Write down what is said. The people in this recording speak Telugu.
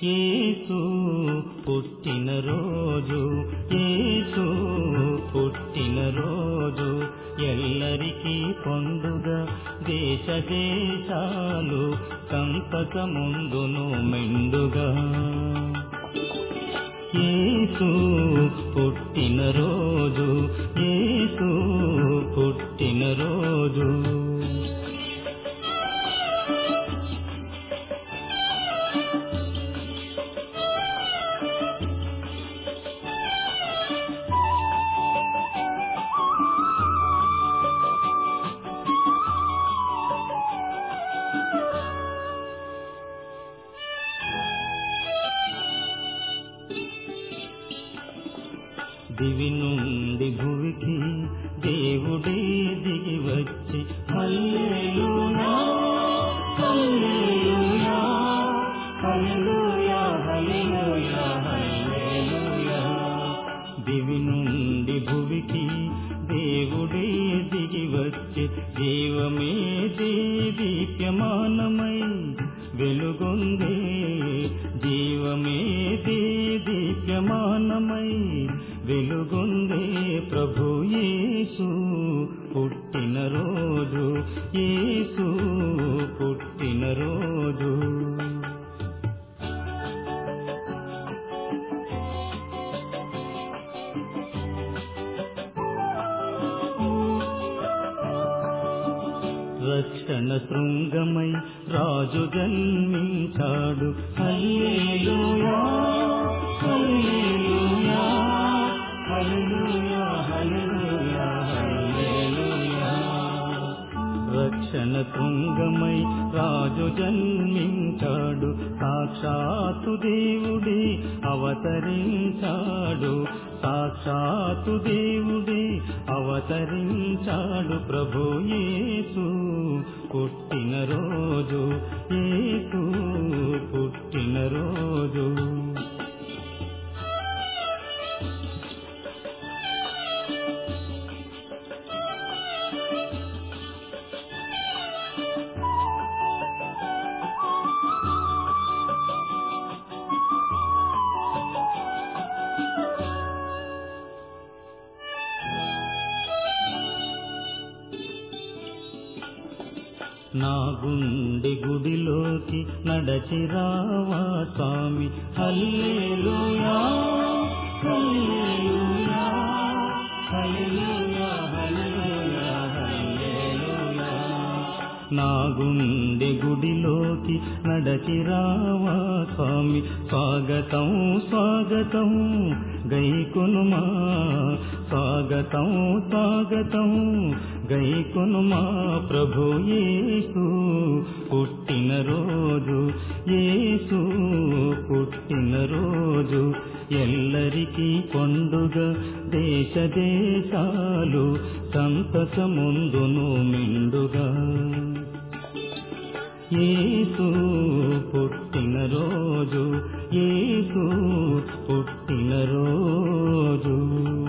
యేసు పుట్టిన రోజు యేసు పుట్టిన రోజు ఎల్లరికీ పండుగ దేశ దేశాలు సంతకముందును మెండుగా యేసు పుట్టిన రోజు యేసు పుట్టిన రోజు దివి నుండి భువికి దేవుడే దిగి వచ్చి హల్లెలూయా హల్లెలూయా హల్లెలూయా హల్లెలూయా హల్లెలూయా దివి నుండి భువికి దేవుడే దిగి వచ్చి జీవమే దీప్యమానమై వెలుగొందే జీవమే దీప్యమానమై వెలుగొందే ప్రభు యేసు పుట్టిన రోజు యేసు పుట్టిన రోజు రక్షణ శృంగమై రాజు జన్మించాడు హల్లెలూయా హల్లెలూయా హల్లెలూయా హల్లెలూయా హల్లెలూయా రక్షణ శృంగమై రాజు జన్మించాడు సాక్షాత్తు దేవుడి అవతరించాడు సాక్షాత్తు దేవుడి అవతరించాడు ప్రభు యేసు పుట్టిన రోజు యేసు పుట్టిన రోజు నా గుండె గుడిలోకి నడచి రావా స్వామి హల్లెలూయా హల్లెలూయా హల్లెలూయా హల్లెలూయా హల్లెలూయా నా గుండె గుడిలోకి నడచి రావా స్వామి స్వాగతం స్వాగతం గైకొనుమా స్వాగతం స్వాగతం గైకొనుమా ప్రభు యేసు పుట్టిన రోజు యేసు పుట్టిన రోజు ఎల్లరికీ పండుగ దేశ దేశాలు సంతసముందును మెండుగా యేసు పుట్టిన రోజు యేసు పుట్టిన రోజు